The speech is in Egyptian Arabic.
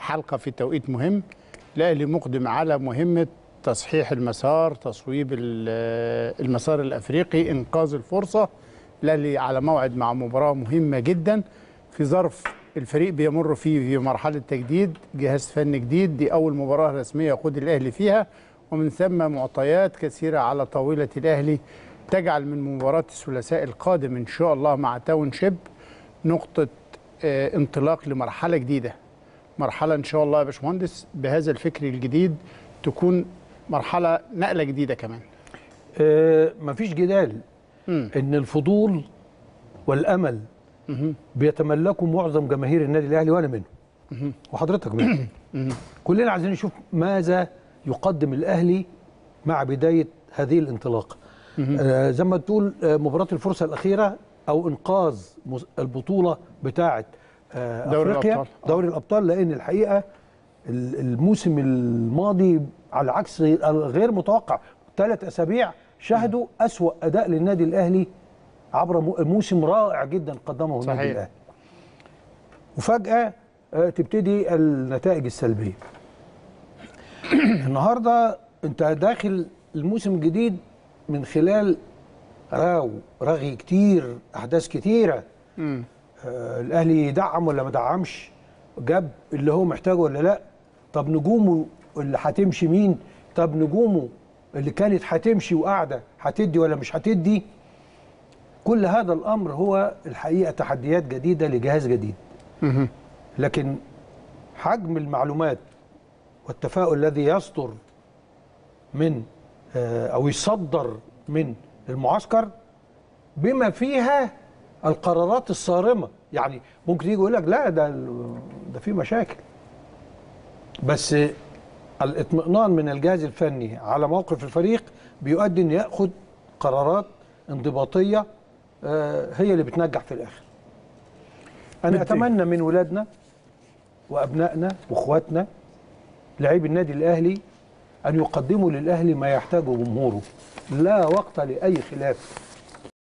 حلقه في توقيت مهم الاهلي مقدم على مهمه تصحيح المسار تصويب ال- المسار الافريقي انقاذ الفرصه الاهلي على موعد مع مباراه مهمه جدا في ظرف الفريق بيمر فيه في مرحله تجديد جهاز فني جديد دي اول مباراه رسميه يقود الاهلي فيها ومن ثم معطيات كثيره على طاوله الاهلي تجعل من مباراه الثلاثاء القادم ان شاء الله مع تاون شيب نقطه آه، انطلاق لمرحله جديده مرحله ان شاء الله يا باشمهندس بهذا الفكر الجديد تكون مرحله نقله جديده كمان آه مفيش جدال مم. ان الفضول والامل بيتملكوا معظم جماهير النادي الاهلي وانا منهم وحضرتك منهم كلنا عايزين نشوف ماذا يقدم الاهلي مع بدايه هذه الانطلاقه آه زي ما تقول آه مباراه الفرصه الاخيره او انقاذ مس- البطوله بتاعه آه دوري افريقيا الأبطال. آه. دوري الابطال لان الحقيقه ال- الموسم الماضي على عكس غير متوقع ثلاث اسابيع شهدوا اسوا اداء للنادي الاهلي عبر مو- موسم رائع جدا قدمه النادي صحيح. الاهلي وفجاه آه، تبتدي النتائج السلبيه النهارده انت داخل الموسم الجديد من خلال راو رغي كتير احداث كتيره مم. آه، الاهلي يدعم ولا ما دعمش جاب اللي هو محتاجه ولا لا طب نجومه اللي هتمشي مين طب نجومه اللي كانت هتمشي وقاعده هتدي ولا مش هتدي كل هذا الامر هو الحقيقه تحديات جديده لجهاز جديد مهم. لكن حجم المعلومات والتفاؤل الذي يصدر من آه، او يصدر من المعسكر بما فيها القرارات الصارمه يعني ممكن يجي يقول لك لا ده ال- ده في مشاكل بس الاطمئنان من الجهاز الفني على موقف الفريق بيؤدي ان ياخذ قرارات انضباطيه آه، هي اللي بتنجح في الاخر انا بدي- اتمنى من ولادنا وابنائنا واخواتنا لاعبي النادي الاهلي ان يقدموا للاهلي ما يحتاجه جمهوره لا وقت لاي خلاف